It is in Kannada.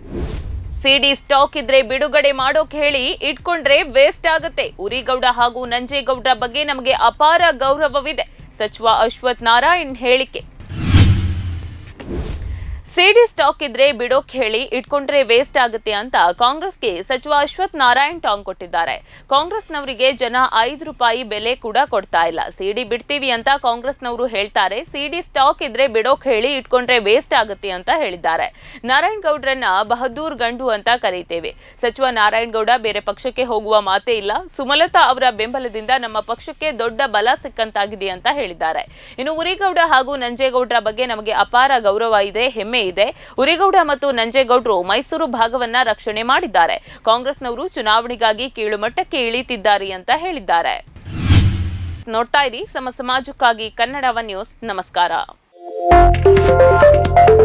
ಸಿಡಿ ಸ್ಟಾಕ್ ಇದ್ರೆ ಬಿಡುಗಡೆ ಮಾಡೋಕ್ ಹೇಳಿ ಇಟ್ಕೊಂಡ್ರೆ ವೇಸ್ಟ್ ಆಗುತ್ತೆ ಉರಿಗೌಡ ಹಾಗೂ ನಂಜೇಗೌಡರ ಬಗ್ಗೆ ನಮಗೆ ಅಪಾರ ಗೌರವವಿದೆ ಸಚಿವ ಅಶ್ವಥ್ ನಾರಾಯಣ್ ಹೇಳಿಕೆ ಸಿಡಿ ಸ್ಟಾಕ್ ಇದ್ರೆ ಬಿಡೋಕ್ ಹೇಳಿ ಇಟ್ಕೊಂಡ್ರೆ ವೇಸ್ಟ್ ಆಗುತ್ತೆ ಅಂತ ಕಾಂಗ್ರೆಸ್ಗೆ ಸಚಿವ ಅಶ್ವಥ್ ನಾರಾಯಣ್ ಟಾಂಗ್ ಕೊಟ್ಟಿದ್ದಾರೆ ಕಾಂಗ್ರೆಸ್ನವರಿಗೆ ಜನ ಐದು ರೂಪಾಯಿ ಬೆಲೆ ಕೂಡ ಕೊಡ್ತಾ ಇಲ್ಲ ಸಿಡಿ ಬಿಡ್ತೀವಿ ಅಂತ ಕಾಂಗ್ರೆಸ್ನವರು ಹೇಳ್ತಾರೆ ಸಿಡಿ ಸ್ಟಾಕ್ ಇದ್ರೆ ಬಿಡೋಕ್ ಹೇಳಿ ಇಟ್ಕೊಂಡ್ರೆ ವೇಸ್ಟ್ ಆಗುತ್ತೆ ಅಂತ ಹೇಳಿದ್ದಾರೆ ನಾರಾಯಣ್ ಗೌಡ್ರನ್ನ ಬಹದ್ದೂರ್ ಗಂಡು ಅಂತ ಕರೀತೇವೆ ಸಚಿವ ನಾರಾಯಣ್ ಗೌಡ ಬೇರೆ ಪಕ್ಷಕ್ಕೆ ಹೋಗುವ ಮಾತೇ ಇಲ್ಲ ಸುಮಲತಾ ಅವರ ಬೆಂಬಲದಿಂದ ನಮ್ಮ ಪಕ್ಷಕ್ಕೆ ದೊಡ್ಡ ಬಲ ಸಿಕ್ಕಂತಾಗಿದೆ ಅಂತ ಹೇಳಿದ್ದಾರೆ ಇನ್ನು ಉರಿಗೌಡ ಹಾಗೂ ನಂಜೇಗೌಡರ ಬಗ್ಗೆ ನಮಗೆ ಅಪಾರ ಗೌರವ ಇದೆ ಹೆಮ್ಮೆ ಇದೆ ಉರಿಗೌಡ ಮತ್ತು ನಂಜೇಗೌಡರು ಮೈಸೂರು ಭಾಗವನ್ನ ರಕ್ಷಣೆ ಮಾಡಿದ್ದಾರೆ ಕಾಂಗ್ರೆಸ್ನವರು ಚುನಾವಣೆಗಾಗಿ ಕೀಳುಮಟ್ಟಕ್ಕೆ ಇಳಿತಿದ್ದಾರೆ ಅಂತ ಹೇಳಿದ್ದಾರೆ ನೋಡ್ತಾ ಇರಿ ಸಮ ಸಮಾಜಕ್ಕಾಗಿ ಕನ್ನಡವ ನ್ಯೂಸ್ ನಮಸ್ಕಾರ